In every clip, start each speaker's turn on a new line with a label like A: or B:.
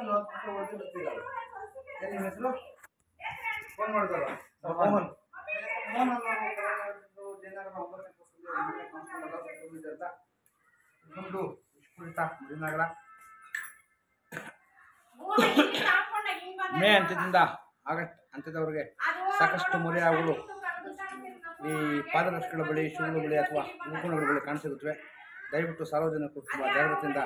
A: ಒಂದು ಹತ್ತು ನಿಮಿಷ ಓದಿಸಿ ಬರ್ತೀರಲ್ಲ ಏನು ನಿಮ್ಮ ಹೆಸರು ಫೋನ್ ಮಾಡಿದಲ್ಲ ಮೋಹನ್ ಮೋಹನ್ ಅನ್ನೋ ಜಯನಗರ ಒಂಬತ್ತನೇ ಕ್ಲಾಸಲ್ಲಿ ಒಂಬತ್ತನೇ ಕ್ಲಾಸ್ನಲ್ಲೆಲ್ಲ ಓದಿದ್ದೆ ಅಂತ ನಮ್ಮದು ವಿಶ್ವವಿತ ಜಯನಗರ ಮೇ ಅಂತ್ಯದಿಂದ ಆಗಸ್ಟ್ ಅಂತ್ಯದವರೆಗೆ ಸಾಕಷ್ಟು ಮೊರೆಯಾಗಲು ಈ ಪಾದರಕ್ಷೆಗಳ ಬಳಿ ಶೂಗಳ ಬಳಿ ಅಥವಾ ಮುಖಂಡಗಳ ಬಳಿ ಕಾಣಿಸಿರುತ್ತವೆ ದಯವಿಟ್ಟು ಸಾರ್ವಜನಿಕರು ತುಂಬ ಜಾಗೃತಿಯಿಂದ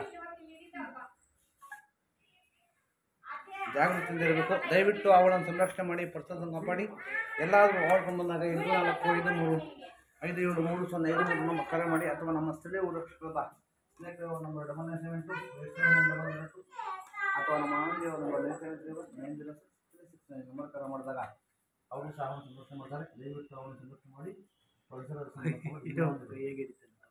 A: ಜಾಗೃತಿಯಿಂದ ಇರಬೇಕು ದಯವಿಟ್ಟು ಅವುಗಳನ್ನು ಸಂರಕ್ಷಣೆ ಮಾಡಿ ಪರಿಸರವನ್ನು ಕಾಪಾಡಿ ಎಲ್ಲಾದರೂ ಓಡ್ಕೊಂಡು ಬಂದಾಗ ಎಂಟು ನಾಲ್ಕು ಐದು ಮೂರು ಐದು ಏಳು ಮೂರು ಸೊನ್ನೆ ಐದು ಮೂರು ನಮ್ಮ ಕರೆ ಮಾಡಿ ಅಥವಾ ನಮ್ಮ ಸ್ಥಳೀಯ ರಕ್ಷಕರಾದ snake number double nine seven two double eight two ಅಥವಾ ನಮ್ಮ ಆಂಗ್ಲಿಯ number nine seven zero nine zero six nine number ಕರೆ ಮಾಡಿದಾಗ ಅವರು ಸಹ ಅವನು ಸಂರಕ್ಷಣೆ ಮಾಡ್ತಾರೆ ದಯವಿಟ್ಟು ಅವನು ಸಂರಕ್ಷಣೆ ಮಾಡಿ ಪರಿಸರದ ಸಂರಕ್ಷಣೆ ಹೇಗೆ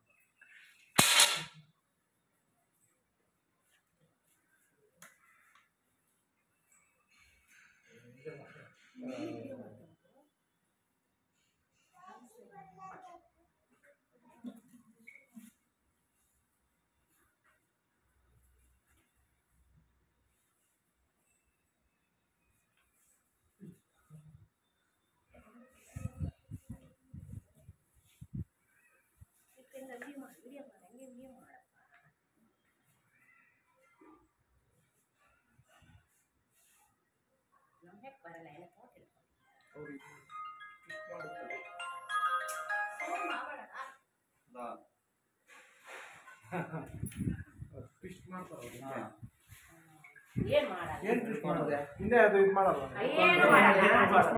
A: ಟ್ವಿಸ್ಟ್ ಮಾಡ್ತಾರೆ
B: ಏನ್ ಮಾಡಲ್ಲ
A: ಏನು ಟ್ವಿಸ್ಟ್ ಮಾಡೋದೆ
C: ಹಿಂದೆ ಅದು ಇದು ಮಾಡಲ್ಲ
B: ಏನು ಮಾಡಲ್ಲ